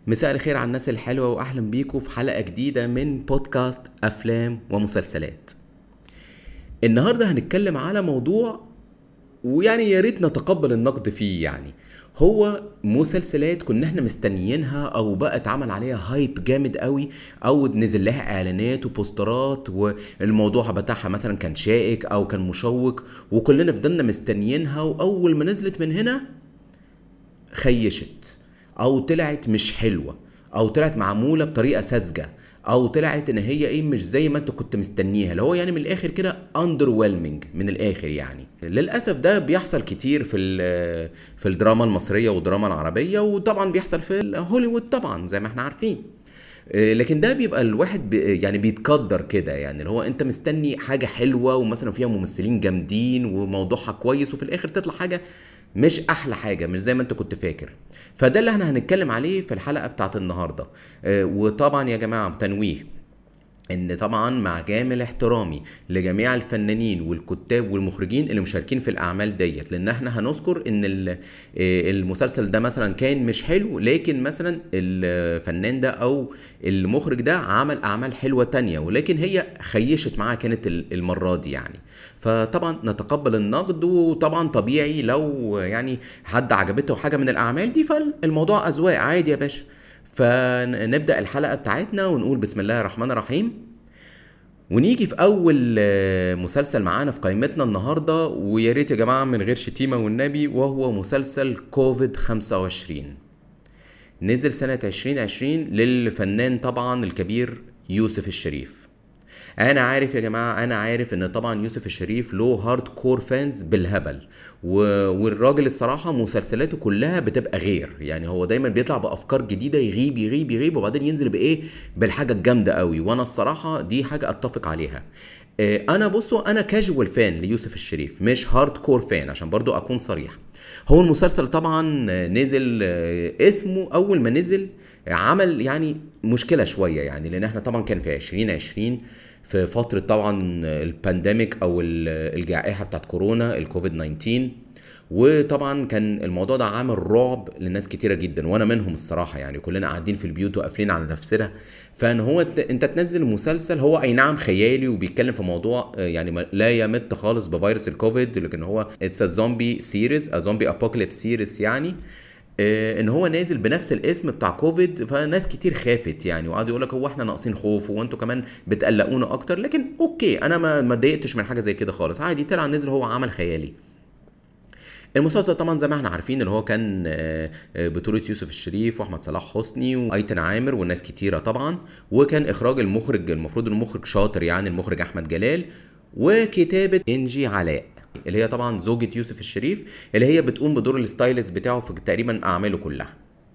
مساء الخير على الناس الحلوة وأهلا بيكم في حلقة جديدة من بودكاست أفلام ومسلسلات النهاردة هنتكلم على موضوع ويعني يا ريت نتقبل النقد فيه يعني هو مسلسلات كنا احنا مستنيينها او بقى اتعمل عليها هايب جامد قوي او نزل لها اعلانات وبوسترات والموضوع بتاعها مثلا كان شائك او كان مشوق وكلنا فضلنا مستنيينها واول ما نزلت من هنا خيشت او طلعت مش حلوه او طلعت معموله بطريقه ساذجه او طلعت ان هي ايه مش زي ما انت كنت مستنيها اللي هو يعني من الاخر كده اندر من الاخر يعني للاسف ده بيحصل كتير في في الدراما المصريه والدراما العربيه وطبعا بيحصل في هوليوود طبعا زي ما احنا عارفين آه، لكن ده بيبقى الواحد بي يعني بيتقدر كده يعني اللي هو انت مستني حاجه حلوه ومثلا فيها ممثلين جامدين وموضوعها كويس وفي الاخر تطلع حاجه مش احلى حاجه مش زي ما انت كنت فاكر فده اللي احنا هنتكلم عليه في الحلقه بتاعت النهارده آه، وطبعا يا جماعه تنويه ان طبعا مع جامل احترامي لجميع الفنانين والكتاب والمخرجين اللي مشاركين في الاعمال ديت لان احنا هنذكر ان آه، المسلسل ده مثلا كان مش حلو لكن مثلا الفنان ده او المخرج ده عمل اعمال حلوه تانية ولكن هي خيشت معاه كانت المره دي يعني فطبعا نتقبل النقد وطبعا طبيعي لو يعني حد عجبته حاجه من الاعمال دي فالموضوع اذواق عادي يا باشا فنبدا الحلقه بتاعتنا ونقول بسم الله الرحمن الرحيم ونيجي في اول آه، مسلسل معانا في قائمتنا النهارده ويا ريت يا جماعه من غير شتيمه والنبي وهو مسلسل كوفيد 25 نزل سنه 2020 للفنان طبعا الكبير يوسف الشريف انا عارف يا جماعه انا عارف ان طبعا يوسف الشريف له هارد كور فانز بالهبل و... والراجل الصراحه مسلسلاته كلها بتبقى غير يعني هو دايما بيطلع بافكار جديده يغيب يغيب يغيب وبعدين ينزل بايه بالحاجه الجامده قوي وانا الصراحه دي حاجه اتفق عليها آه، انا بصوا انا كاجوال فان ليوسف الشريف مش هارد كور فان عشان برضو اكون صريح هو المسلسل طبعا نزل آه، اسمه اول ما نزل عمل يعني مشكله شويه يعني لان احنا طبعا كان في 2020 في فتره طبعا البانديميك او الجائحه بتاعت كورونا الكوفيد 19 وطبعا كان الموضوع ده عامل رعب لناس كتيره جدا وانا منهم الصراحه يعني كلنا قاعدين في البيوت وقافلين على نفسنا فان هو انت تنزل مسلسل هو اي نعم خيالي وبيتكلم في موضوع آه، يعني لا يمت خالص بفيروس الكوفيد لكن هو اتس ا زومبي سيريز ا زومبي ابوكاليبس سيريز يعني آه، ان هو نازل بنفس الاسم بتاع كوفيد فناس كتير خافت يعني وقعدوا يقول لك هو احنا ناقصين خوف وانتوا كمان بتقلقونا اكتر لكن اوكي انا ما ما اتضايقتش من حاجه زي كده خالص عادي طلع نزل هو عمل خيالي المسلسل طبعا زي ما احنا عارفين اللي هو كان آه، آه، بطولة يوسف الشريف واحمد صلاح حسني وايتن عامر والناس كتيرة طبعا وكان اخراج المخرج المفروض المخرج شاطر يعني المخرج احمد جلال وكتابة انجي علاء اللي هي طبعا زوجة يوسف الشريف اللي هي بتقوم بدور الستايلست بتاعه في تقريبا اعماله كلها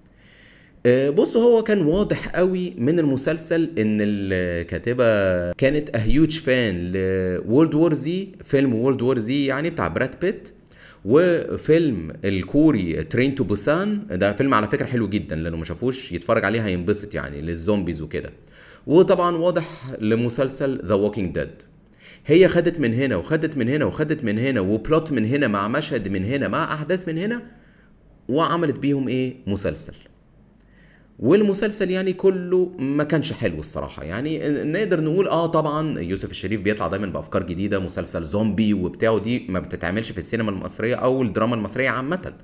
آه، بص هو كان واضح قوي من المسلسل ان الكاتبه كانت اهيوج فان لورلد وور زي فيلم وورلد وور زي يعني بتاع براد بيت وفيلم الكوري ترين تو بوسان ده فيلم على فكره حلو جدا لانه ما شافوش يتفرج عليه هينبسط يعني للزومبيز وكده وطبعا واضح لمسلسل ذا ووكينج ديد هي خدت من هنا وخدت من هنا وخدت من هنا وبلوت من هنا مع مشهد من هنا مع احداث من هنا وعملت بيهم ايه مسلسل والمسلسل يعني كله ما كانش حلو الصراحه يعني نقدر نقول اه طبعا يوسف الشريف بيطلع دايما بافكار جديده مسلسل زومبي وبتاعه دي ما بتتعملش في السينما المصريه او الدراما المصريه عامه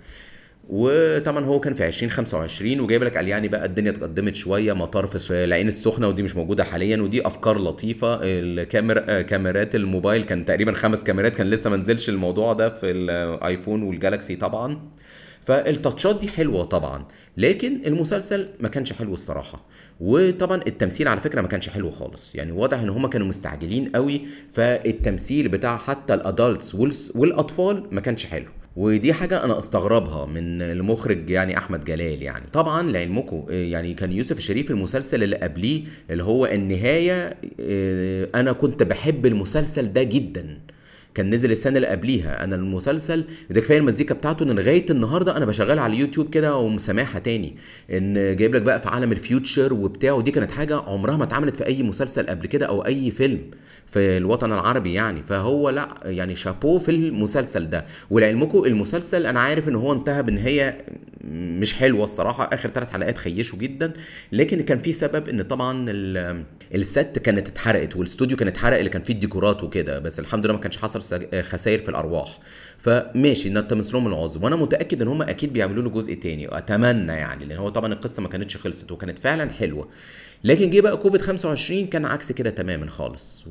وطبعا هو كان في 2025 وجايب لك قال يعني بقى الدنيا اتقدمت شويه مطار في العين السخنه ودي مش موجوده حاليا ودي افكار لطيفه الكاميرا كاميرات الموبايل كان تقريبا خمس كاميرات كان لسه ما نزلش الموضوع ده في الايفون والجالكسي طبعا فالتاتشات دي حلوه طبعا لكن المسلسل ما كانش حلو الصراحه وطبعا التمثيل على فكره ما كانش حلو خالص يعني واضح ان هما كانوا مستعجلين قوي فالتمثيل بتاع حتى الادلتس والاطفال ما كانش حلو ودي حاجة أنا أستغربها من المخرج يعني أحمد جلال يعني طبعا لعلمكم يعني كان يوسف الشريف المسلسل اللي قبليه اللي هو النهاية آه، أنا كنت بحب المسلسل ده جدا كان نزل السنه اللي قبليها انا المسلسل ده كفايه المزيكا بتاعته ان لغايه النهارده انا بشغلها على اليوتيوب كده ومسامعها تاني ان جايب لك بقى في عالم الفيوتشر وبتاع ودي كانت حاجه عمرها ما اتعملت في اي مسلسل قبل كده او اي فيلم في الوطن العربي يعني فهو لا يعني شابوه في المسلسل ده ولعلمكم المسلسل انا عارف ان هو انتهى بنهايه مش حلوه الصراحه اخر ثلاث حلقات خيشوا جدا لكن كان في سبب ان طبعا ال- الست كانت اتحرقت والاستوديو كان اتحرق اللي كان فيه الديكورات وكده بس الحمد لله ما كانش حصل سج- خسائر في الارواح فماشي نلتمس لهم العذر وانا متاكد ان هم اكيد بيعملوا له جزء تاني واتمنى يعني لان هو طبعا القصه ما كانتش خلصت وكانت فعلا حلوه لكن جه بقى كوفيد 25 كان عكس كده تماما خالص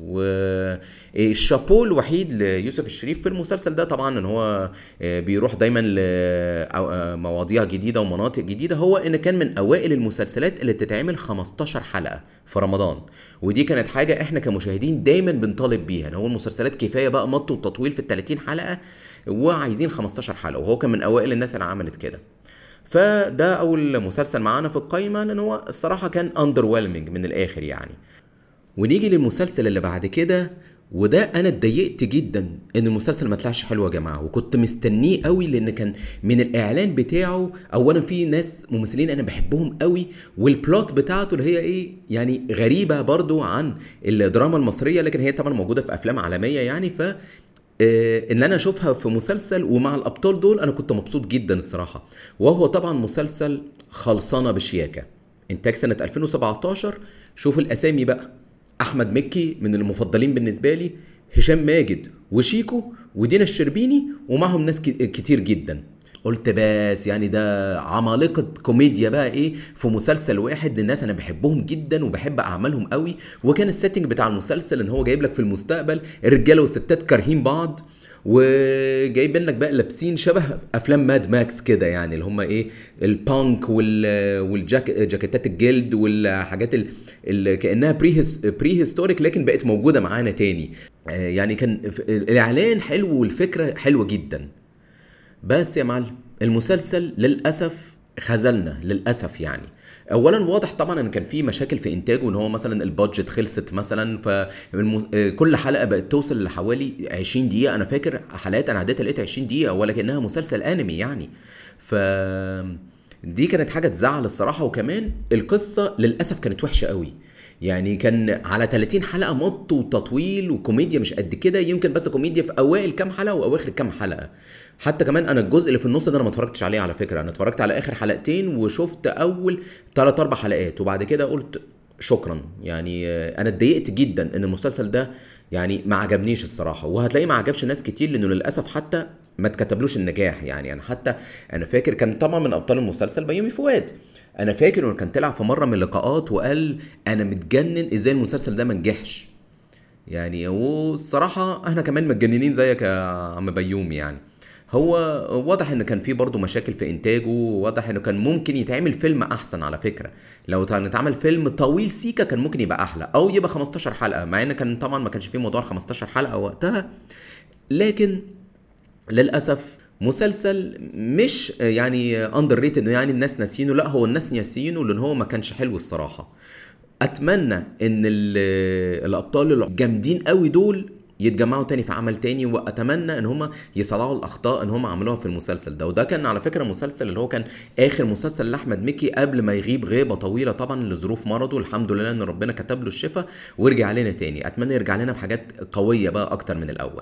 والشابو الوحيد ليوسف الشريف في المسلسل ده طبعا ان هو بيروح دايما لمواضيع جديده ومناطق جديده هو ان كان من اوائل المسلسلات اللي بتتعمل 15 حلقه في رمضان ودي كانت حاجه احنا كمشاهدين دايما بنطالب بيها ان هو المسلسلات كفايه بقى مط وتطويل في ال 30 حلقه وعايزين 15 حلقه وهو كان من اوائل الناس اللي عملت كده فده اول مسلسل معانا في القايمه لان هو الصراحه كان اندر من الاخر يعني ونيجي للمسلسل اللي بعد كده وده انا اتضايقت جدا ان المسلسل ما طلعش حلو يا جماعه وكنت مستنيه قوي لان كان من الاعلان بتاعه اولا في ناس ممثلين انا بحبهم قوي والبلوت بتاعته اللي هي ايه يعني غريبه برضو عن الدراما المصريه لكن هي طبعا موجوده في افلام عالميه يعني ف آه، ان انا اشوفها في مسلسل ومع الابطال دول انا كنت مبسوط جدا الصراحه وهو طبعا مسلسل خلصانه بشياكه انتاج سنه 2017 شوف الاسامي بقى احمد مكي من المفضلين بالنسبه لي هشام ماجد وشيكو ودينا الشربيني ومعهم ناس ك- كتير جدا قلت بس يعني ده عمالقة كوميديا بقى ايه في مسلسل واحد للناس انا بحبهم جدا وبحب اعمالهم قوي وكان السيتنج بتاع المسلسل ان هو جايب لك في المستقبل الرجاله والستات كارهين بعض وجايبين لك بقى لابسين شبه افلام ماد ماكس كده يعني اللي هم ايه البانك وال والجاكيتات الجلد والحاجات اللي كانها بري بري هيستوريك لكن بقت موجوده معانا تاني آه، يعني كان ف- الاعلان حلو والفكره حلوه جدا بس يا معلم المسلسل للاسف خذلنا للاسف يعني اولا واضح طبعا ان كان في مشاكل في انتاجه ان هو مثلا البادجت خلصت مثلا فكل حلقه بقت توصل لحوالي 20 دقيقه انا فاكر حلقات انا عديت لقيت 20 دقيقه ولكنها مسلسل انمي يعني ف دي كانت حاجه تزعل الصراحه وكمان القصه للاسف كانت وحشه قوي يعني كان على 30 حلقه مط وتطويل وكوميديا مش قد كده يمكن بس كوميديا في اوائل كام حلقه واواخر كام حلقه حتى كمان انا الجزء اللي في النص ده انا ما اتفرجتش عليه على فكره انا اتفرجت على اخر حلقتين وشفت اول 3 4 حلقات وبعد كده قلت شكرا يعني آه، انا اتضايقت جدا ان المسلسل ده يعني ما عجبنيش الصراحه وهتلاقيه ما عجبش ناس كتير لانه للاسف حتى ما اتكتبلوش النجاح يعني انا حتى انا فاكر كان طبعا من ابطال المسلسل بيومي فؤاد انا فاكر انه كان طلع في مره من اللقاءات وقال انا متجنن ازاي المسلسل ده ما نجحش يعني والصراحة احنا كمان متجننين زيك يا عم بيومي يعني هو واضح ان كان في برضه مشاكل في انتاجه واضح انه كان ممكن يتعمل فيلم احسن على فكرة لو كان اتعمل فيلم طويل سيكا كان ممكن يبقى احلى او يبقى 15 حلقة مع ان كان طبعا ما كانش فيه موضوع 15 حلقة وقتها لكن للاسف مسلسل مش يعني اندر ريتد يعني الناس ناسينه لا هو الناس ناسينه لان هو ما كانش حلو الصراحه اتمنى ان ال- الابطال الجامدين قوي دول يتجمعوا تاني في عمل تاني واتمنى ان هم يصلحوا الاخطاء ان هم عملوها في المسلسل ده وده كان على فكره مسلسل اللي هو كان اخر مسلسل لاحمد مكي قبل ما يغيب غيبه طويله طبعا لظروف مرضه الحمد لله ان ربنا كتب له الشفاء ورجع لنا تاني اتمنى يرجع لنا بحاجات قويه بقى اكتر من الاول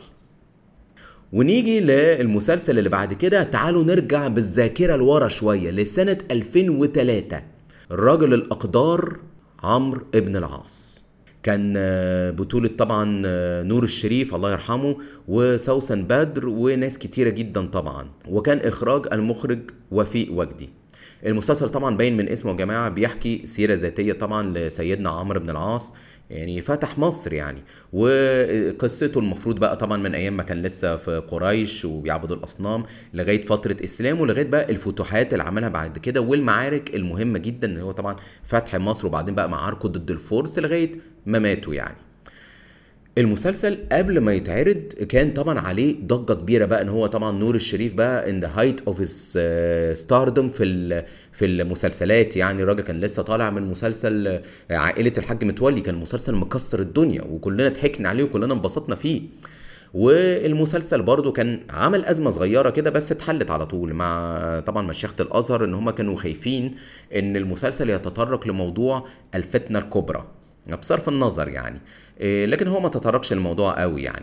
ونيجي للمسلسل اللي بعد كده تعالوا نرجع بالذاكرة لورا شوية لسنة 2003 الراجل الأقدار عمرو ابن العاص كان آه، بطولة طبعا آه، نور الشريف الله يرحمه وسوسن بدر وناس كتيرة جدا طبعا وكان إخراج المخرج وفيق وجدي المسلسل طبعا باين من اسمه يا جماعة بيحكي سيرة ذاتية طبعا لسيدنا عمرو بن العاص يعني فتح مصر يعني وقصته المفروض بقى طبعا من ايام ما كان لسه في قريش وبيعبدوا الاصنام لغايه فتره اسلامه لغايه بقى الفتوحات اللي عملها بعد كده والمعارك المهمه جدا اللي هو طبعا فتح مصر وبعدين بقى معاركه ضد الفرس لغايه ما ماتوا يعني المسلسل قبل ما يتعرض كان طبعا عليه ضجه كبيره بقى ان هو طبعا نور الشريف بقى ان ذا هايت اوف هيز ستاردم في ال- في المسلسلات يعني الراجل كان لسه طالع من مسلسل آه، عائله الحاج متولي كان مسلسل مكسر الدنيا وكلنا ضحكنا عليه وكلنا انبسطنا فيه والمسلسل برضو كان عمل ازمه صغيره كده بس اتحلت على طول مع طبعا مشيخه الازهر ان هم كانوا خايفين ان المسلسل يتطرق لموضوع الفتنه الكبرى بصرف النظر يعني إيه، لكن هو ما تطرقش الموضوع قوي يعني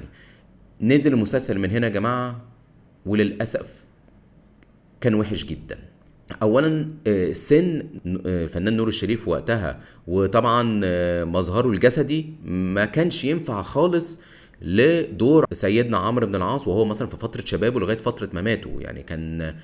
نزل المسلسل من هنا يا جماعه وللاسف كان وحش جدا اولا آه، سن آه، فنان نور الشريف وقتها وطبعا آه، مظهره الجسدي ما كانش ينفع خالص لدور سيدنا عمرو بن العاص وهو مثلا في فتره شبابه لغايه فتره مماته يعني كان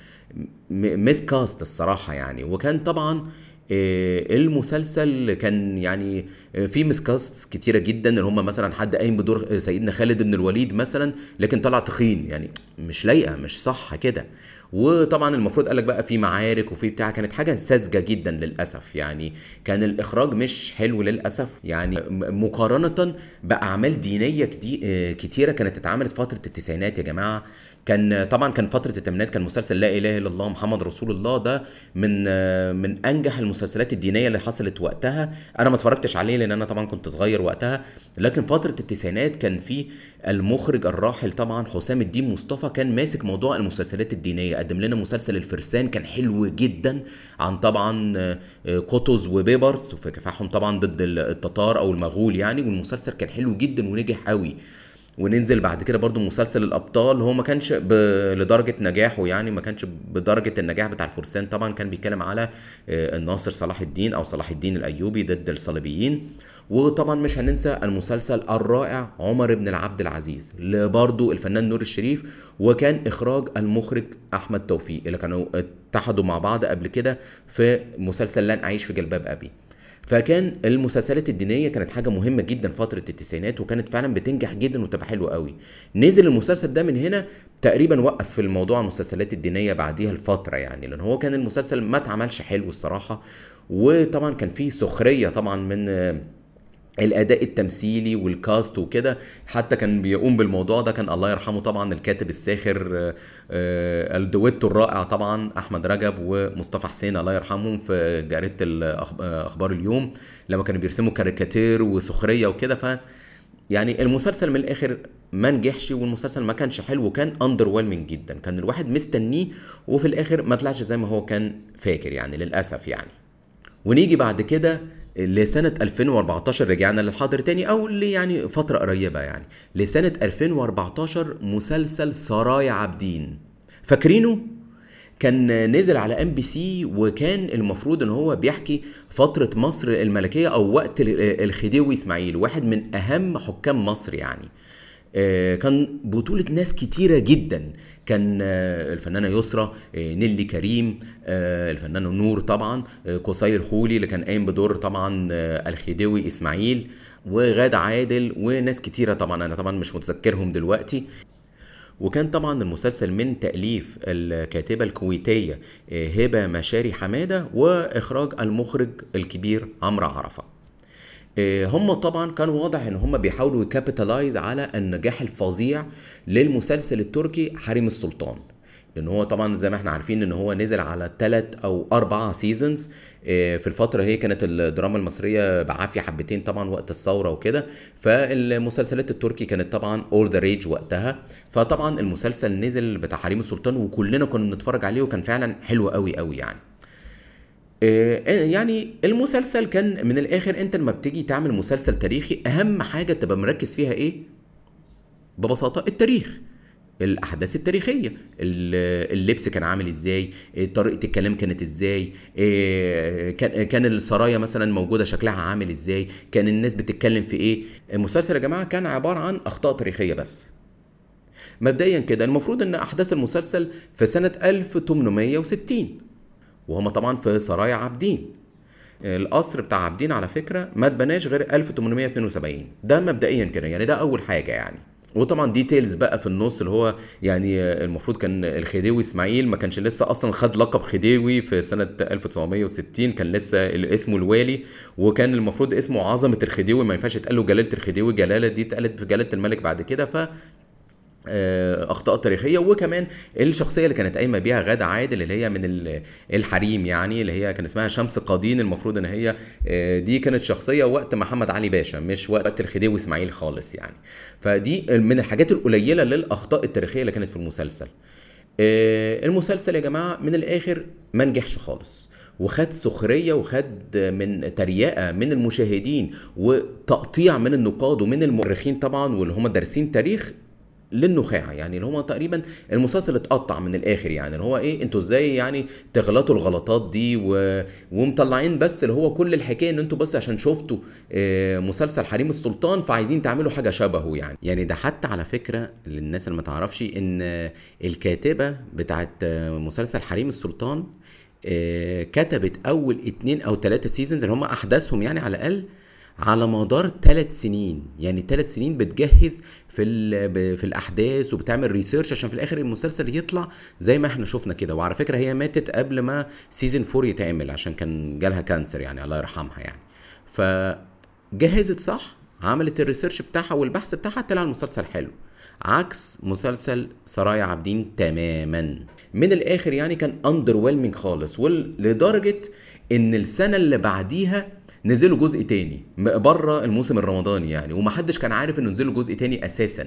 ميس كاست الصراحه يعني وكان طبعا آه، المسلسل كان يعني آه، في مسكاست كتيرة جدا اللي هم مثلا حد قايم بدور سيدنا خالد بن الوليد مثلا لكن طلع تخين يعني مش لايقة مش صح كده وطبعا المفروض قالك بقى في معارك وفي بتاع كانت حاجه ساذجه جدا للاسف يعني كان الاخراج مش حلو للاسف يعني مقارنه باعمال دينيه آه، كتيره كانت اتعملت فتره التسعينات يا جماعه كان طبعا كان فتره الثمانينات كان مسلسل لا اله الا الله محمد رسول الله ده من آه، من انجح المسلسلات الدينيه اللي حصلت وقتها انا ما اتفرجتش عليه لان انا طبعا كنت صغير وقتها لكن فتره التسعينات كان في المخرج الراحل طبعا حسام الدين مصطفى كان ماسك موضوع المسلسلات الدينيه قدم لنا مسلسل الفرسان كان حلو جدا عن طبعا آه، قطز وبيبرس في كفاحهم طبعا ضد التتار او المغول يعني والمسلسل كان حلو جدا ونجح قوي وننزل بعد كده برضو مسلسل الابطال هو ما كانش ب... لدرجه نجاحه يعني ما كانش بدرجه النجاح بتاع الفرسان طبعا كان بيتكلم على آه، الناصر صلاح الدين او صلاح الدين الايوبي ضد الصليبيين وطبعا مش هننسى المسلسل الرائع عمر بن العبد العزيز لبرضو الفنان نور الشريف وكان اخراج المخرج احمد توفيق اللي كانوا اتحدوا مع بعض قبل كده في مسلسل لن اعيش في جلباب ابي فكان المسلسلات الدينيه كانت حاجه مهمه جدا فتره التسعينات وكانت فعلا بتنجح جدا وتبقى حلوه قوي نزل المسلسل ده من هنا تقريبا وقف في الموضوع المسلسلات الدينيه بعديها الفتره يعني لان هو كان المسلسل ما اتعملش حلو الصراحه وطبعا كان فيه سخريه طبعا من الاداء التمثيلي والكاست وكده حتى كان بيقوم بالموضوع ده كان الله يرحمه طبعا الكاتب الساخر آه، آه، الدويتو الرائع طبعا احمد رجب ومصطفى حسين الله يرحمهم في جريده اخبار اليوم لما كانوا بيرسموا كاريكاتير وسخريه وكده ف يعني المسلسل من الاخر ما نجحش والمسلسل ما كانش حلو وكان اندر جدا كان الواحد مستنيه وفي الاخر ما طلعش زي ما هو كان فاكر يعني للاسف يعني ونيجي بعد كده لسنة 2014 رجعنا للحاضر تاني أو اللي يعني فترة قريبة يعني لسنة 2014 مسلسل سرايا عابدين فاكرينه؟ كان نزل على ام بي سي وكان المفروض ان هو بيحكي فتره مصر الملكيه او وقت الخديوي اسماعيل واحد من اهم حكام مصر يعني آه، كان بطولة ناس كتيرة جدا كان آه، الفنانة يسرى آه، نيلي كريم الفنانة نور طبعا قصير خولي اللي كان قايم بدور طبعا الخديوي إسماعيل وغادة عادل وناس كتيرة طبعا أنا طبعا مش متذكرهم دلوقتي وكان طبعا المسلسل من تأليف الكاتبة الكويتية هبة مشاري حمادة وإخراج المخرج الكبير عمرو عرفة آه، هم طبعا كان واضح ان هم بيحاولوا يكابيتالايز على النجاح الفظيع للمسلسل التركي حريم السلطان لان هو طبعا زي ما احنا عارفين ان هو نزل على ثلاث او اربع سيزونز آه، في الفتره هي كانت الدراما المصريه بعافيه حبتين طبعا وقت الثوره وكده فالمسلسلات التركي كانت طبعا اول ذا ريج وقتها فطبعا المسلسل نزل بتاع حريم السلطان وكلنا كنا بنتفرج عليه وكان فعلا حلو قوي قوي يعني آه، آه، يعني المسلسل كان من الاخر انت لما بتيجي تعمل مسلسل تاريخي اهم حاجه تبقى مركز فيها ايه ببساطه التاريخ الاحداث التاريخيه اللبس كان عامل ازاي طريقه الكلام كانت ازاي آه، كان السرايا مثلا موجوده شكلها عامل ازاي كان الناس بتتكلم في ايه المسلسل يا جماعه كان عباره عن اخطاء تاريخيه بس مبدئيا كده المفروض ان احداث المسلسل في سنه 1860 وهم طبعا في سرايا عابدين القصر بتاع عابدين على فكره ما اتبناش غير 1872 ده مبدئيا كده يعني ده اول حاجه يعني وطبعا ديتيلز بقى في النص اللي هو يعني المفروض كان الخديوي اسماعيل ما كانش لسه اصلا خد لقب خديوي في سنه 1960 كان لسه اسمه الوالي وكان المفروض اسمه عظمه الخديوي ما ينفعش تقال له جلاله الخديوي جلاله دي اتقالت في جلاله الملك بعد كده ف آه، اخطاء تاريخيه وكمان الشخصيه اللي كانت قايمه بيها غاده عادل اللي هي من الحريم يعني اللي هي كان اسمها شمس قادين المفروض ان هي آه، دي كانت شخصيه وقت محمد علي باشا مش وقت الخديوي اسماعيل خالص يعني فدي من الحاجات القليله للاخطاء التاريخيه اللي كانت في المسلسل آه، المسلسل يا جماعه من الاخر ما نجحش خالص وخد سخرية وخد من تريقة من المشاهدين وتقطيع من النقاد ومن المؤرخين طبعا واللي هم دارسين تاريخ للنخاع يعني اللي هو تقريبا المسلسل اتقطع من الاخر يعني اللي هو ايه انتوا ازاي يعني تغلطوا الغلطات دي و... ومطلعين بس اللي هو كل الحكايه ان انتوا بس عشان شفتوا آه، مسلسل حريم السلطان فعايزين تعملوا حاجه شبهه يعني يعني ده حتى على فكره للناس اللي ما تعرفش ان الكاتبه بتاعت آه، مسلسل حريم السلطان آه، كتبت اول اتنين او تلاتة سيزونز اللي هم احداثهم يعني على الاقل على مدار ثلاث سنين يعني ثلاث سنين بتجهز في ال- في الاحداث وبتعمل ريسيرش عشان في الاخر المسلسل يطلع زي ما احنا شفنا كده وعلى فكره هي ماتت قبل ما سيزون 4 يتعمل عشان كان جالها كانسر يعني الله يرحمها يعني فجهزت صح عملت الريسيرش بتاعها والبحث بتاعها طلع المسلسل حلو عكس مسلسل سرايا عابدين تماما من الاخر يعني كان اندر خالص ولدرجه ان السنه اللي بعديها نزلوا جزء تاني م- بره الموسم الرمضاني يعني ومحدش كان عارف انه نزلوا جزء تاني اساسا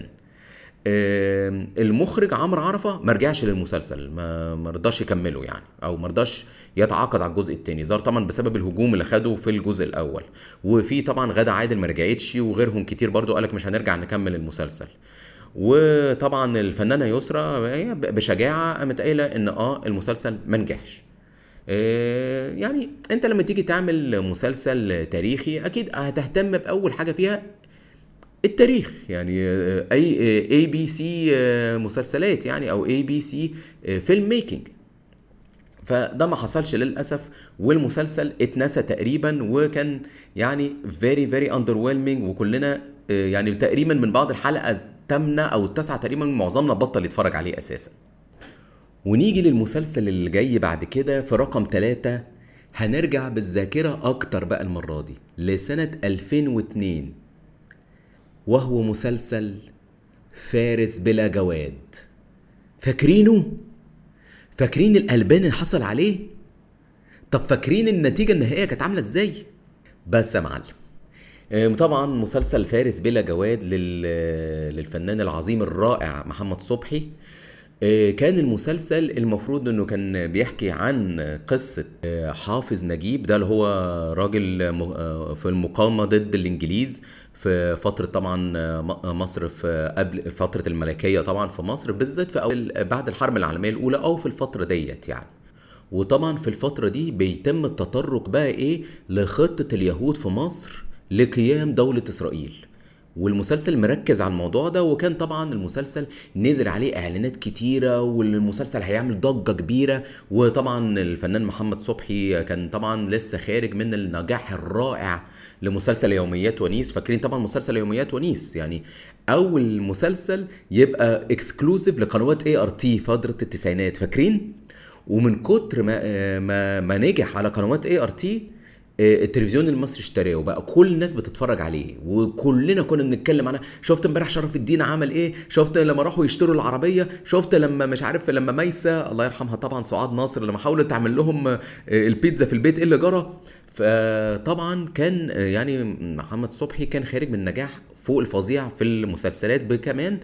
آم، المخرج عمرو عرفه ما رجعش للمسلسل ما ما رضاش يكمله يعني او ما رضاش يتعاقد على الجزء الثاني ظهر طبعا بسبب الهجوم اللي خده في الجزء الاول وفي طبعا غادة عادل ما رجعتش وغيرهم كتير برضو قالك مش هنرجع نكمل المسلسل وطبعا الفنانه يسرا هي ب- بشجاعه قامت قايله ان اه المسلسل ما نجحش آه، يعني انت لما تيجي تعمل مسلسل تاريخي اكيد هتهتم باول حاجه فيها التاريخ يعني آه، اي اي بي سي مسلسلات يعني او اي بي سي فيلم ميكنج فده ما حصلش للاسف والمسلسل اتنسى تقريبا وكان يعني فيري فيري اندر وكلنا آه، يعني تقريبا من بعد الحلقه الثامنه او التاسعه تقريبا معظمنا بطل يتفرج عليه اساسا ونيجي للمسلسل اللي جاي بعد كده في رقم ثلاثة هنرجع بالذاكرة أكتر بقى المرة دي لسنة 2002 وهو مسلسل فارس بلا جواد فاكرينه؟ فاكرين القلبان اللي حصل عليه؟ طب فاكرين النتيجة النهائية كانت عاملة ازاي؟ بس يا معلم آم، طبعا مسلسل فارس بلا جواد لل... للفنان العظيم الرائع محمد صبحي آه، كان المسلسل المفروض انه كان بيحكي عن قصة آه، حافظ نجيب ده اللي هو راجل م- آه، في المقاومة ضد الانجليز في فترة طبعا آه، م- مصر في قبل فترة الملكية طبعا في مصر بالذات في أول بعد الحرب العالمية الأولى أو في الفترة ديت يعني وطبعا في الفترة دي بيتم التطرق بقى ايه لخطة اليهود في مصر لقيام دولة اسرائيل والمسلسل مركز على الموضوع ده وكان طبعا المسلسل نزل عليه اعلانات كتيره والمسلسل هيعمل ضجه كبيره وطبعا الفنان محمد صبحي كان طبعا لسه خارج من النجاح الرائع لمسلسل يوميات ونيس فاكرين طبعا مسلسل يوميات ونيس يعني اول مسلسل يبقى اكسكلوسيف لقنوات اي ار تي فتره التسعينات فاكرين ومن كتر ما ما, ما نجح على قنوات اي ار تي التلفزيون المصري اشتراه وبقى كل الناس بتتفرج عليه وكلنا كنا بنتكلم عنها شفت امبارح شرف الدين عمل ايه شفت لما راحوا يشتروا العربيه شفت لما مش عارف لما ميسه الله يرحمها طبعا سعاد ناصر لما حاولت تعمل لهم آه، البيتزا في البيت ايه اللي جرى فطبعا كان آه، يعني محمد صبحي كان خارج من نجاح فوق الفظيع في المسلسلات كمان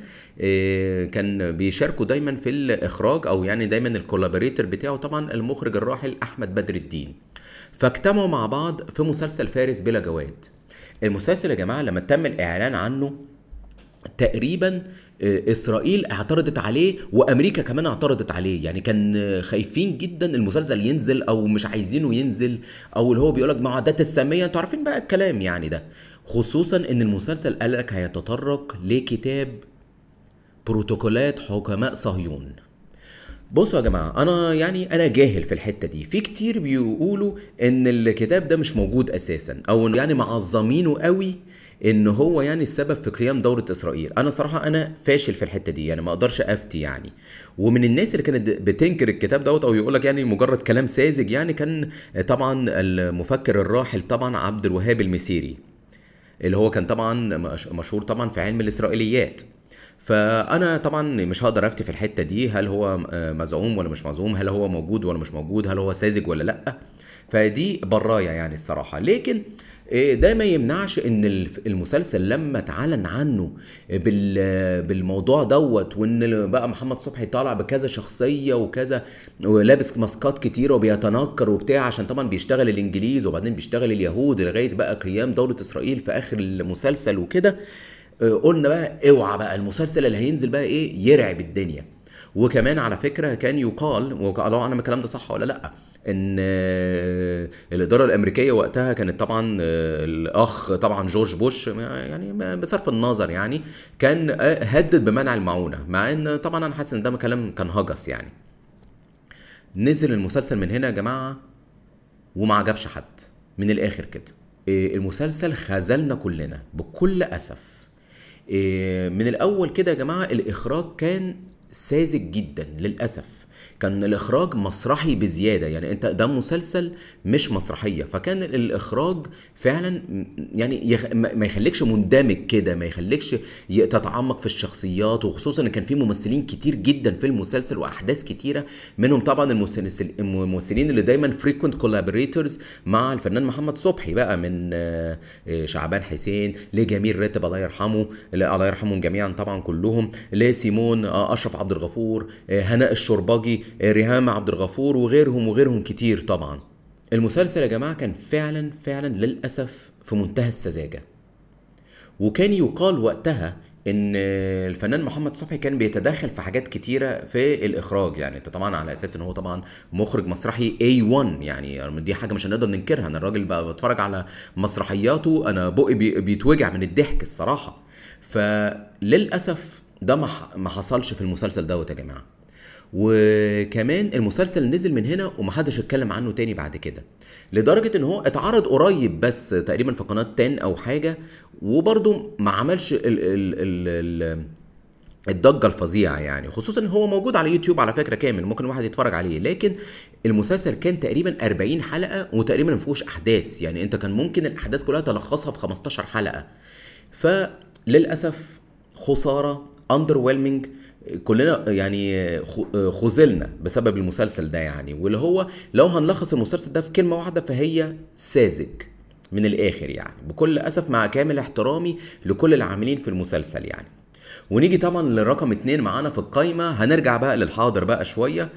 كان بيشاركوا دايما في الاخراج او يعني دايما الكولابوريتور بتاعه طبعا المخرج الراحل احمد بدر الدين فاجتمعوا مع بعض في مسلسل فارس بلا جواد المسلسل يا جماعه لما تم الاعلان عنه تقريبا آه، اسرائيل اعترضت عليه وامريكا كمان اعترضت عليه يعني كان آه، خايفين جدا المسلسل ينزل او مش عايزينه ينزل او اللي هو بيقولك معادات الساميه انتوا عارفين بقى الكلام يعني ده خصوصا ان المسلسل قالك هيتطرق لكتاب بروتوكولات حكماء صهيون بصوا يا جماعة أنا يعني أنا جاهل في الحتة دي في كتير بيقولوا إن الكتاب ده مش موجود أساسا أو إن يعني معظمينه قوي إن هو يعني السبب في قيام دولة إسرائيل أنا صراحة أنا فاشل في الحتة دي يعني ما أقدرش أفتي يعني ومن الناس اللي كانت بتنكر الكتاب دوت أو يقولك يعني مجرد كلام ساذج يعني كان طبعا المفكر الراحل طبعا عبد الوهاب المسيري اللي هو كان طبعا مش- مشهور طبعا في علم الاسرائيليات فانا طبعا مش هقدر افتي في الحته دي هل هو آه، مزعوم ولا مش مزعوم هل هو موجود ولا مش موجود هل هو ساذج ولا لا فدي برايه يعني الصراحه لكن آه، ده ما يمنعش ان الف- المسلسل لما اتعلن عنه بال- بالموضوع دوت وان بقى محمد صبحي طالع بكذا شخصيه وكذا ولابس ماسكات كتيره وبيتنكر وبتاع عشان طبعا بيشتغل الانجليز وبعدين بيشتغل اليهود لغايه بقى قيام دوله اسرائيل في اخر المسلسل وكده آه، قلنا بقى اوعى بقى المسلسل اللي هينزل بقى ايه يرعب الدنيا وكمان على فكره كان يقال والله اعلم الكلام ده صح ولا لا ان آه، الاداره الامريكيه وقتها كانت طبعا آه، الاخ طبعا جورج بوش يعني بصرف النظر يعني كان آه، هدد بمنع المعونه مع ان طبعا انا حاسس ان ده كلام كان هجس يعني نزل المسلسل من هنا يا جماعه وما عجبش حد من الاخر كده المسلسل خذلنا كلنا بكل اسف من الاول كده يا جماعه الاخراج كان ساذج جدا للاسف كان الاخراج مسرحي بزياده يعني انت ده مسلسل مش مسرحيه فكان الاخراج فعلا يعني يخ... ما يخليكش مندمج كده ما يخليكش تتعمق في الشخصيات وخصوصا ان كان في ممثلين كتير جدا في المسلسل واحداث كتيره منهم طبعا الممثلين اللي دايما فريكوينت كولابوريتورز مع الفنان محمد صبحي بقى من آه، شعبان حسين لجميل راتب الله يرحمه الله يرحمهم جميعا طبعا كلهم لسيمون آه، اشرف عبد الغفور آه، هناء الشرباجي ريهام عبد الغفور وغيرهم وغيرهم كتير طبعا المسلسل يا جماعه كان فعلا فعلا للاسف في منتهى السذاجه وكان يقال وقتها ان الفنان محمد صبحي كان بيتدخل في حاجات كتيره في الاخراج يعني طبعا على اساس ان هو طبعا مخرج مسرحي A1 يعني دي حاجه مش هنقدر ننكرها انا الراجل بقى بتفرج على مسرحياته انا بقي بيتوجع من الضحك الصراحه فللاسف ده ما حصلش في المسلسل دوت يا جماعه وكمان المسلسل نزل من هنا ومحدش اتكلم عنه تاني بعد كده لدرجة ان هو اتعرض قريب بس تقريبا في قناة تان او حاجة وبرضه ما عملش ال ال ال ال الضجه الفظيعه يعني خصوصا ان هو موجود على يوتيوب على فكره كامل ممكن الواحد يتفرج عليه لكن المسلسل كان تقريبا 40 حلقه وتقريبا ما فيهوش احداث يعني انت كان ممكن الاحداث كلها تلخصها في 15 حلقه فللاسف خساره اندر كلنا يعني خذلنا بسبب المسلسل ده يعني واللي هو لو هنلخص المسلسل ده في كلمه واحده فهي ساذج من الاخر يعني بكل اسف مع كامل احترامي لكل العاملين في المسلسل يعني ونيجي طبعا لرقم اتنين معانا في القايمه هنرجع بقى للحاضر بقى شويه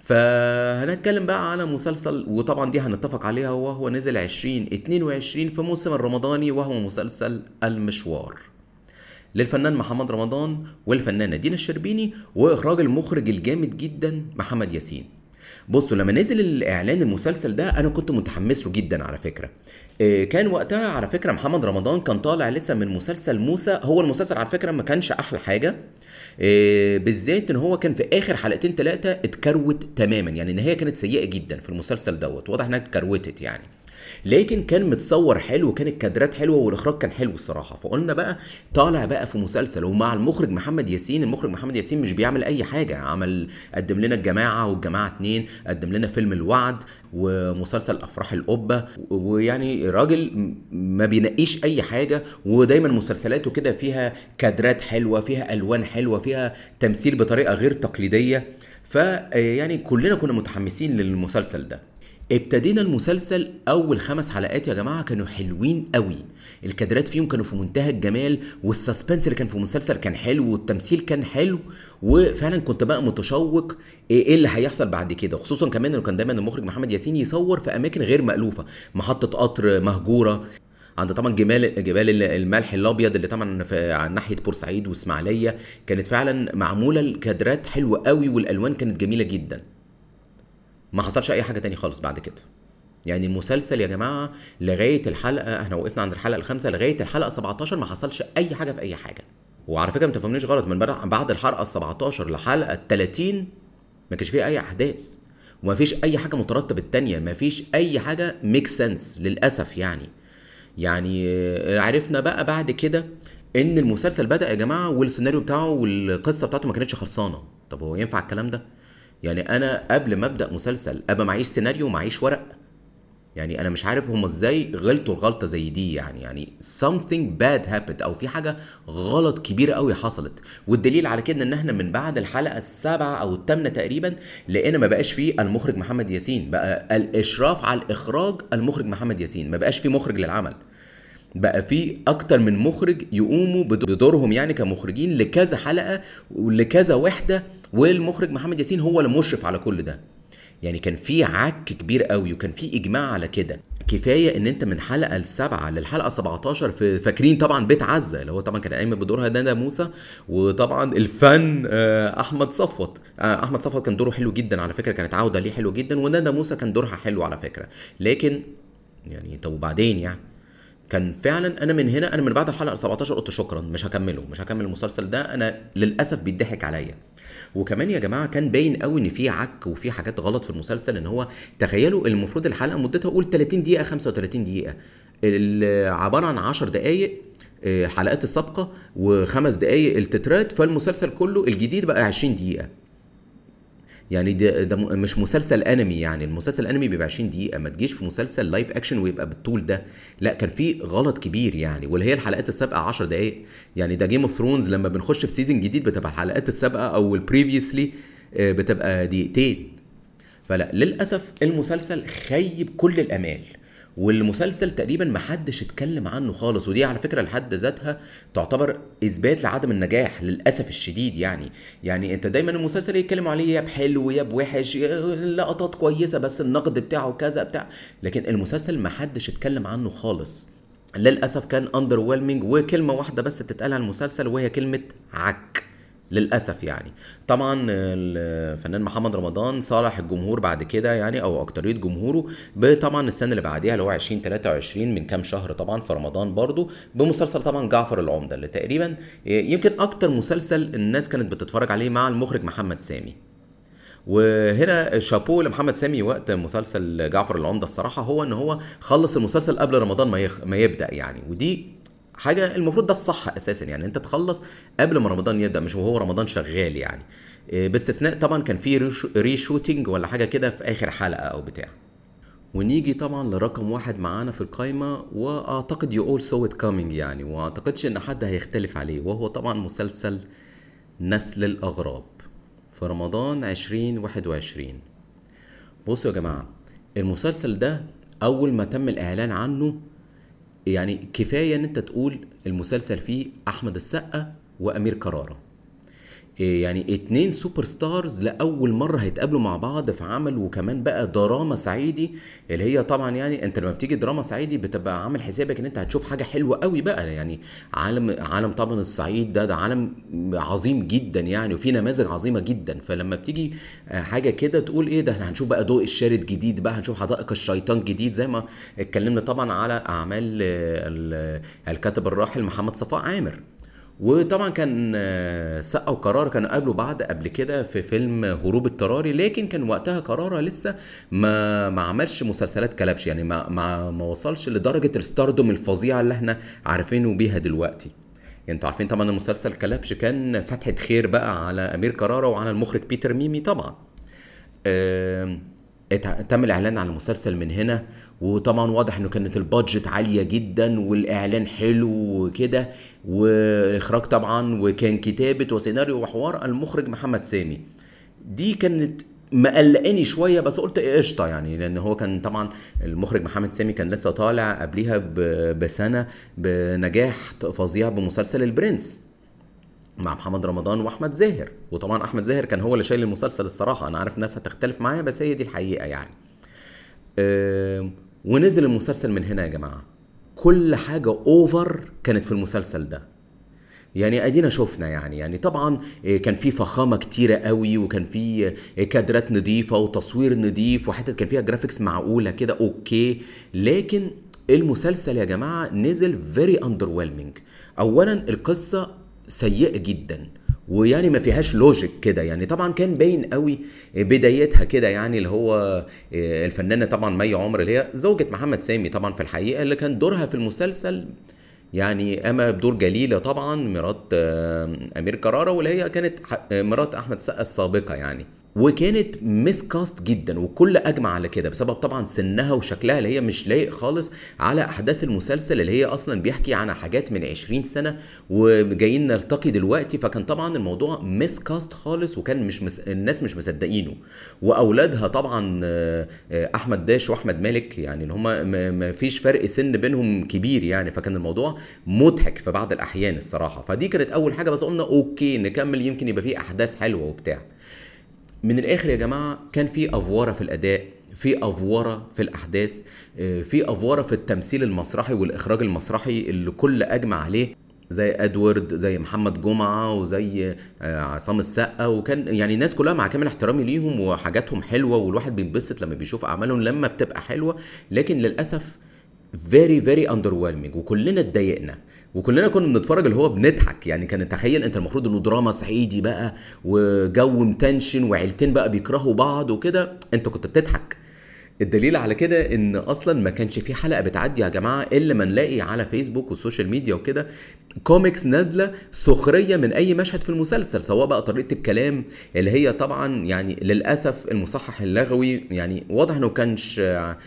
فهنتكلم بقى على مسلسل وطبعا دي هنتفق عليها وهو نزل 2022 في موسم الرمضاني وهو مسلسل المشوار للفنان محمد رمضان والفنانة دينا الشربيني وإخراج المخرج الجامد جدا محمد ياسين بصوا لما نزل الاعلان المسلسل ده انا كنت متحمس له جدا على فكره آه، كان وقتها على فكره محمد رمضان كان طالع لسه من مسلسل موسى هو المسلسل على فكره ما كانش احلى حاجه آه، بالذات ان هو كان في اخر حلقتين ثلاثه اتكروت تماما يعني النهايه كانت سيئه جدا في المسلسل دوت واضح انها اتكروتت يعني لكن كان متصور حلو وكان الكادرات حلوه والاخراج كان حلو الصراحه فقلنا بقى طالع بقى في مسلسل ومع المخرج محمد ياسين المخرج محمد ياسين مش بيعمل اي حاجه عمل قدم لنا الجماعه والجماعه اتنين قدم لنا فيلم الوعد ومسلسل افراح القبه ويعني راجل ما بينقيش اي حاجه ودايما مسلسلاته كده فيها كادرات حلوه فيها الوان حلوه فيها تمثيل بطريقه غير تقليديه فيعني كلنا كنا متحمسين للمسلسل ده ابتدينا المسلسل اول خمس حلقات يا جماعه كانوا حلوين قوي الكادرات فيهم كانوا في منتهى الجمال والسسبنس اللي كان في المسلسل كان حلو والتمثيل كان حلو وفعلا كنت بقى متشوق ايه اللي هيحصل بعد كده خصوصا كمان انه كان دايما المخرج محمد ياسين يصور في اماكن غير مالوفه محطه قطر مهجوره عند طبعا جمال جبال الملح الابيض اللي طبعا في عن ناحيه بورسعيد واسماعيليه كانت فعلا معموله الكادرات حلوه قوي والالوان كانت جميله جدا ما حصلش اي حاجه تاني خالص بعد كده يعني المسلسل يا جماعه لغايه الحلقه احنا وقفنا عند الحلقه الخامسه لغايه الحلقه 17 ما حصلش اي حاجه في اي حاجه وعلى فكره ما تفهمنيش غلط من بعد الحلقه 17 لحلقه 30 ما كانش فيها اي احداث وما فيش اي حاجه مترتبه التانية ما فيش اي حاجه ميك سنس للاسف يعني يعني عرفنا بقى بعد كده ان المسلسل بدا يا جماعه والسيناريو بتاعه والقصه بتاعته ما كانتش خلصانه طب هو ينفع الكلام ده يعني انا قبل ما ابدا مسلسل ابقى معيش سيناريو معيش ورق يعني انا مش عارف هم ازاي غلطوا الغلطه زي دي يعني يعني something bad happened او في حاجه غلط كبيره قوي حصلت والدليل على كده ان احنا من بعد الحلقه السابعه او الثامنه تقريبا لقينا ما بقاش فيه المخرج محمد ياسين بقى الاشراف على الاخراج المخرج محمد ياسين ما بقاش فيه مخرج للعمل بقى في اكتر من مخرج يقوموا بدورهم يعني كمخرجين لكذا حلقه ولكذا وحده والمخرج محمد ياسين هو اللي مشرف على كل ده يعني كان في عك كبير قوي وكان في اجماع على كده كفايه ان انت من حلقه السبعه للحلقه 17 في فاكرين طبعا بيت عزه اللي هو طبعا كان قايم بدورها ندى موسى وطبعا الفن آه، احمد صفوت آه، احمد صفوت كان دوره حلو جدا على فكره كانت عوده ليه حلو جدا وندى موسى كان دورها حلو على فكره لكن يعني طب وبعدين يعني كان فعلا انا من هنا انا من بعد الحلقه 17 قلت شكرا مش هكمله مش هكمل المسلسل ده انا للاسف بيضحك عليا وكمان يا جماعه كان باين قوي ان في عك وفي حاجات غلط في المسلسل ان هو تخيلوا المفروض الحلقه مدتها قول 30 دقيقه 35 دقيقه ال- عباره عن 10 دقائق آه، حلقات السابقه وخمس دقائق التترات فالمسلسل كله الجديد بقى 20 دقيقه يعني ده, ده م- مش مسلسل انمي يعني المسلسل الانمي بيبقى 20 دقيقه ما تجيش في مسلسل لايف اكشن ويبقى بالطول ده لا كان في غلط كبير يعني واللي هي الحلقات السابقه 10 دقائق يعني ده جيم اوف ثرونز لما بنخش في سيزون جديد بتبقى الحلقات السابقه او البريفيوسلي بتبقى دقيقتين فلا للاسف المسلسل خيب كل الامال والمسلسل تقريبا ما حدش اتكلم عنه خالص ودي على فكره لحد ذاتها تعتبر اثبات لعدم النجاح للاسف الشديد يعني يعني انت دايما المسلسل يتكلموا عليه يا بحلو يا بوحش يا لقطات كويسه بس النقد بتاعه كذا بتاع لكن المسلسل ما حدش اتكلم عنه خالص للاسف كان اندر وكلمه واحده بس تتقال عن المسلسل وهي كلمه عك للاسف يعني طبعا الفنان محمد رمضان صالح الجمهور بعد كده يعني او اكتريه جمهوره طبعا السنه اللي بعديها اللي هو 2023 من كام شهر طبعا في رمضان برضو بمسلسل طبعا جعفر العمده اللي تقريبا يمكن اكتر مسلسل الناس كانت بتتفرج عليه مع المخرج محمد سامي وهنا شابو لمحمد سامي وقت مسلسل جعفر العمده الصراحه هو ان هو خلص المسلسل قبل رمضان ما يخ... ما يبدا يعني ودي حاجه المفروض ده الصح اساسا يعني انت تخلص قبل ما رمضان يبدا مش وهو رمضان شغال يعني إيه، باستثناء طبعا كان في ريشو- ريشوتينج ولا حاجه كده في اخر حلقه او بتاع ونيجي طبعا لرقم واحد معانا في القايمة وأعتقد you all saw it coming يعني وأعتقدش إن حد هيختلف عليه وهو طبعا مسلسل نسل الأغراب في رمضان 2021 بصوا يا جماعة المسلسل ده أول ما تم الإعلان عنه يعني كفاية إن أنت تقول المسلسل فيه أحمد السقا وأمير كرارة إيه يعني اتنين سوبر ستارز لأول مرة هيتقابلوا مع بعض في عمل وكمان بقى دراما صعيدي اللي هي طبعا يعني انت لما بتيجي دراما صعيدي بتبقى عامل حسابك ان انت هتشوف حاجة حلوة قوي بقى يعني عالم عالم طبعا الصعيد ده ده عالم عظيم جدا يعني وفيه نماذج عظيمة جدا فلما بتيجي آه، حاجة كده تقول ايه ده احنا هنشوف بقى ضوء الشارد جديد بقى هنشوف حدائق الشيطان جديد زي ما اتكلمنا طبعا على اعمال آه، ال- الكاتب الراحل محمد صفاء عامر وطبعا كان آه، سقا وقرار كانوا قابلوا بعض قبل كده في فيلم هروب اضطراري لكن كان وقتها قرارة لسه ما ما عملش مسلسلات كلبش يعني ما ما, ما وصلش لدرجة الستاردوم الفظيعة اللي احنا عارفينه بيها دلوقتي يعني انتوا عارفين طبعا المسلسل كلبش كان فتحة خير بقى على امير كرارة وعلى المخرج بيتر ميمي طبعا آم، اتع- تم الاعلان عن المسلسل من هنا وطبعا واضح انه كانت البادجت عاليه جدا والاعلان حلو وكده والاخراج طبعا وكان كتابه وسيناريو وحوار المخرج محمد سامي دي كانت مقلقاني شويه بس قلت إيه قشطه يعني لان هو كان طبعا المخرج محمد سامي كان لسه طالع قبليها ب- بسنه بنجاح فظيع بمسلسل البرنس مع محمد رمضان واحمد زاهر وطبعا احمد زاهر كان هو اللي شايل المسلسل الصراحه انا عارف الناس هتختلف معايا بس هي دي الحقيقه يعني آم، ونزل المسلسل من هنا يا جماعه كل حاجه اوفر كانت في المسلسل ده يعني ادينا شفنا يعني يعني طبعا إيه، كان في فخامه كتيره قوي وكان في إيه، كادرات نظيفه وتصوير نظيف وحتى كان فيها جرافيكس معقوله كده اوكي لكن المسلسل يا جماعه نزل فيري اندر اولا القصه سيئه جدا ويعني ما فيهاش لوجيك كده يعني طبعا كان باين قوي بدايتها كده يعني اللي هو الفنانه طبعا مي عمر اللي هي زوجة محمد سامي طبعا في الحقيقه اللي كان دورها في المسلسل يعني قام بدور جليلة طبعا مرات آه، أمير كرارة واللي هي كانت ح- آه، مرات أحمد سقا السابقة يعني وكانت مسكاست جدا وكل اجمع على كده بسبب طبعا سنها وشكلها اللي هي مش لايق خالص على احداث المسلسل اللي هي اصلا بيحكي عن حاجات من 20 سنه وجايين نلتقي دلوقتي فكان طبعا الموضوع مسكاست خالص وكان مش مس... الناس مش مصدقينه واولادها طبعا آه، آه، احمد داش واحمد مالك يعني اللي هم ما فيش فرق سن بينهم كبير يعني فكان الموضوع مضحك في بعض الاحيان الصراحه فدي كانت اول حاجه بس قلنا اوكي نكمل يمكن يبقى فيه احداث حلوه وبتاع من الاخر يا جماعه كان في افوره في الاداء في افوره في الاحداث آه، في افوره في التمثيل المسرحي والاخراج المسرحي اللي كل اجمع عليه زي ادوارد زي محمد جمعه وزي آه، عصام السقا وكان يعني الناس كلها مع كامل احترامي ليهم وحاجاتهم حلوه والواحد بينبسط لما بيشوف اعمالهم لما بتبقى حلوه لكن للاسف فيري فيري اندر وكلنا اتضايقنا وكلنا كنا بنتفرج اللي هو بنضحك يعني كان تخيل انت المفروض انه دراما صعيدي بقى وجو متنشن وعيلتين بقى بيكرهوا بعض وكده انت كنت بتضحك الدليل على كده ان اصلا ما كانش في حلقه بتعدي يا جماعه الا ما نلاقي على فيسبوك والسوشيال ميديا وكده كوميكس نازله سخريه من اي مشهد في المسلسل سواء بقى طريقه الكلام اللي هي طبعا يعني للاسف المصحح اللغوي يعني واضح انه كانش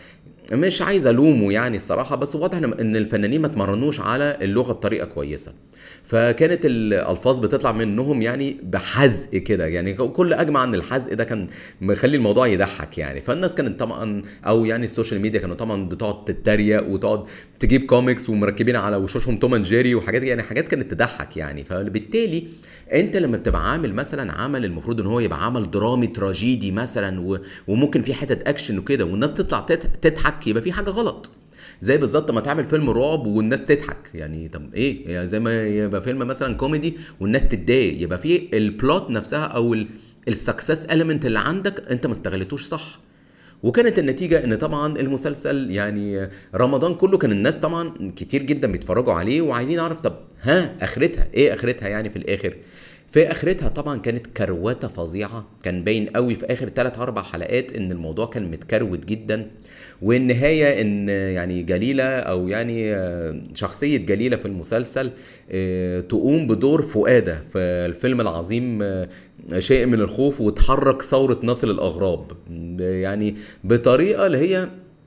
مش عايز الومه يعني الصراحه بس واضح ان الفنانين ما اتمرنوش على اللغه بطريقه كويسه فكانت الالفاظ بتطلع منهم يعني بحزق كده يعني كل اجمع ان الحزق ده كان مخلي الموضوع يضحك يعني فالناس كانت طبعا او يعني السوشيال ميديا كانوا طبعا بتقعد تتريق وتقعد تجيب كوميكس ومركبين على وشوشهم توم اند جيري وحاجات يعني حاجات كانت تضحك يعني فبالتالي انت لما بتبقى عامل مثلا عمل المفروض ان هو يبقى عمل درامي تراجيدي مثلا وممكن في حتت اكشن وكده والناس تطلع تضحك يبقى في حاجه غلط زي بالظبط ما تعمل فيلم رعب والناس تضحك يعني طب ايه يعني زي ما يبقى فيلم مثلا كوميدي والناس تتضايق يبقى في البلوت نفسها او السكسس اليمنت اللي عندك انت ما استغلتوش صح وكانت النتيجة ان طبعا المسلسل يعني رمضان كله كان الناس طبعا كتير جدا بيتفرجوا عليه وعايزين اعرف طب ها اخرتها ايه اخرتها يعني في الاخر في اخرتها طبعا كانت كروته فظيعه كان باين قوي في اخر 3 4 حلقات ان الموضوع كان متكروت جدا والنهايه ان يعني جليله او يعني شخصيه جليله في المسلسل آه، تقوم بدور فؤاده في الفيلم العظيم آه، شيء من الخوف وتحرك ثوره نصل الاغراب يعني بطريقه اللي هي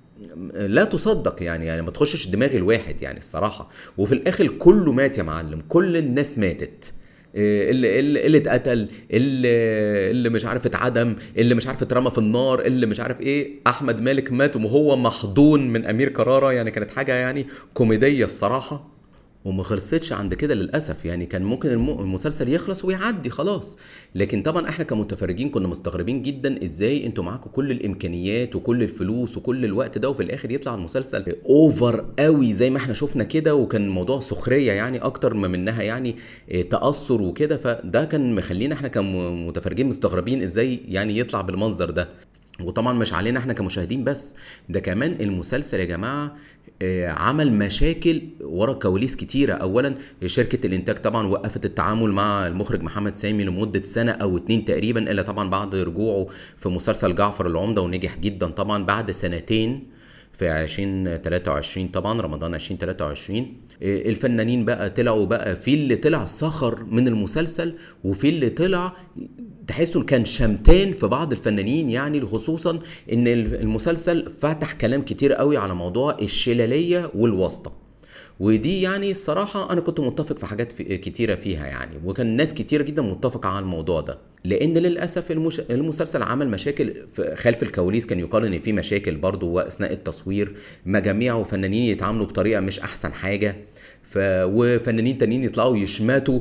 لا تصدق يعني يعني ما تخشش دماغ الواحد يعني الصراحه وفي الاخر كله مات يا معلم كل الناس ماتت آه، اللي اللي, اللي اتقتل اللي اللي مش عارف اتعدم اللي مش عارف اترمى في النار اللي مش عارف ايه احمد مالك مات وهو محضون من امير كرارة يعني كانت حاجه يعني كوميديه الصراحه وما خلصتش عند كده للاسف يعني كان ممكن المسلسل يخلص ويعدي خلاص لكن طبعا احنا كمتفرجين كنا مستغربين جدا ازاي انتوا معاكم كل الامكانيات وكل الفلوس وكل الوقت ده وفي الاخر يطلع المسلسل اوفر قوي زي ما احنا شفنا كده وكان الموضوع سخريه يعني اكتر ما منها يعني آه، تاثر وكده فده كان مخلينا احنا كمتفرجين مستغربين ازاي يعني يطلع بالمنظر ده وطبعا مش علينا احنا كمشاهدين بس ده كمان المسلسل يا جماعه آه، عمل مشاكل ورا كواليس كتيرة أولا شركة الإنتاج طبعا وقفت التعامل مع المخرج محمد سامي لمدة سنة أو اتنين تقريبا إلا طبعا بعد رجوعه في مسلسل جعفر العمدة ونجح جدا طبعا بعد سنتين في 2023 طبعا رمضان 2023 آه، الفنانين بقى طلعوا بقى في اللي طلع سخر من المسلسل وفي اللي طلع تحسوا كان شمتان في بعض الفنانين يعني خصوصا ان المسلسل فتح كلام كتير قوي على موضوع الشلاليه والواسطه ودي يعني الصراحة أنا كنت متفق في حاجات في كتيرة فيها يعني وكان ناس كتيرة جدا متفقة على الموضوع ده لأن للأسف المش... المسلسل عمل مشاكل في خلف الكواليس كان يقال إن في مشاكل برضه وأثناء التصوير مجاميع وفنانين يتعاملوا بطريقة مش أحسن حاجة ف... وفنانين تانيين يطلعوا يشماتوا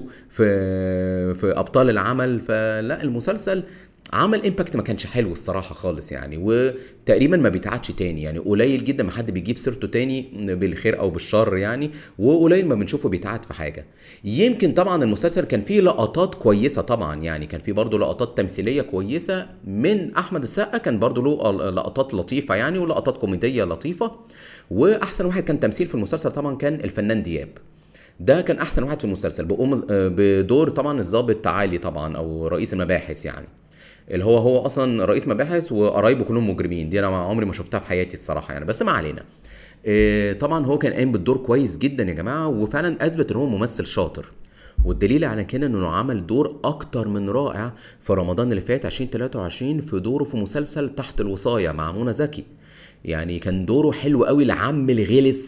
في في ابطال العمل فلا المسلسل عمل امباكت ما كانش حلو الصراحه خالص يعني وتقريبا ما بيتعادش تاني يعني قليل جدا ما حد بيجيب سيرته تاني بالخير او بالشر يعني وقليل ما بنشوفه بيتعاد في حاجه يمكن طبعا المسلسل كان فيه لقطات كويسه طبعا يعني كان فيه برضه لقطات تمثيليه كويسه من احمد السقا كان برضه له لقطات لطيفه يعني ولقطات كوميديه لطيفه واحسن واحد كان تمثيل في المسلسل طبعا كان الفنان دياب ده كان احسن واحد في المسلسل بقوم بدور طبعا الضابط تعالي طبعا او رئيس المباحث يعني اللي هو هو اصلا رئيس مباحث وقرايبه كلهم مجرمين دي انا عمري ما شفتها في حياتي الصراحه يعني بس ما علينا إيه طبعا هو كان قايم بالدور كويس جدا يا جماعه وفعلا اثبت ان هو ممثل شاطر والدليل على كده انه عمل دور اكتر من رائع في رمضان اللي فات 2023 في دوره في مسلسل تحت الوصايه مع منى زكي يعني كان دوره حلو قوي العم الغلس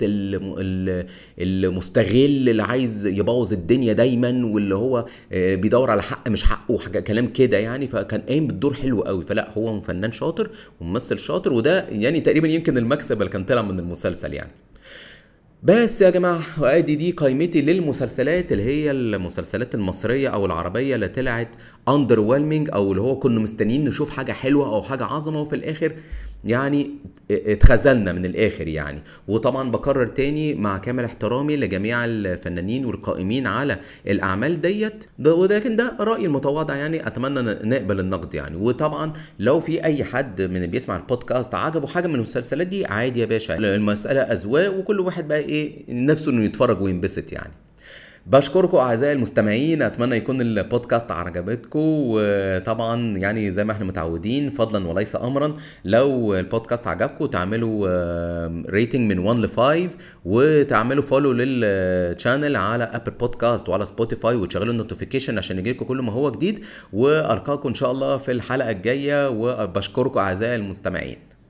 المستغل اللي عايز يبوظ الدنيا دايما واللي هو آه، بيدور على حق مش حقه وحاجه كلام كده يعني فكان قايم بالدور حلو قوي فلا هو فنان شاطر وممثل شاطر وده يعني تقريبا يمكن المكسب اللي كان طلع من المسلسل يعني بس يا جماعة وادي دي قائمتي للمسلسلات اللي هي المسلسلات المصرية او العربية اللي طلعت اندر او اللي هو كنا مستنيين نشوف حاجة حلوة او حاجة عظمة وفي الاخر يعني اتخذلنا من الاخر يعني وطبعا بكرر تاني مع كامل احترامي لجميع الفنانين والقائمين على الاعمال ديت ده ولكن ده رايي المتواضع يعني اتمنى نقبل النقد يعني وطبعا لو في اي حد من اللي بيسمع البودكاست عجبه حاجه من المسلسلات دي عادي يا باشا المساله اذواق وكل واحد بقى ايه نفسه انه يتفرج وينبسط يعني بشكركم اعزائي المستمعين اتمنى يكون البودكاست عجبتكم وطبعا يعني زي ما احنا متعودين فضلا وليس امرا لو البودكاست عجبكم تعملوا ريتنج من 1 ل 5 وتعملوا فولو للشانل على ابل بودكاست وعلى سبوتيفاي وتشغلوا النوتيفيكيشن عشان يجيلكم كل ما هو جديد والقاكم ان شاء الله في الحلقه الجايه وبشكركم اعزائي المستمعين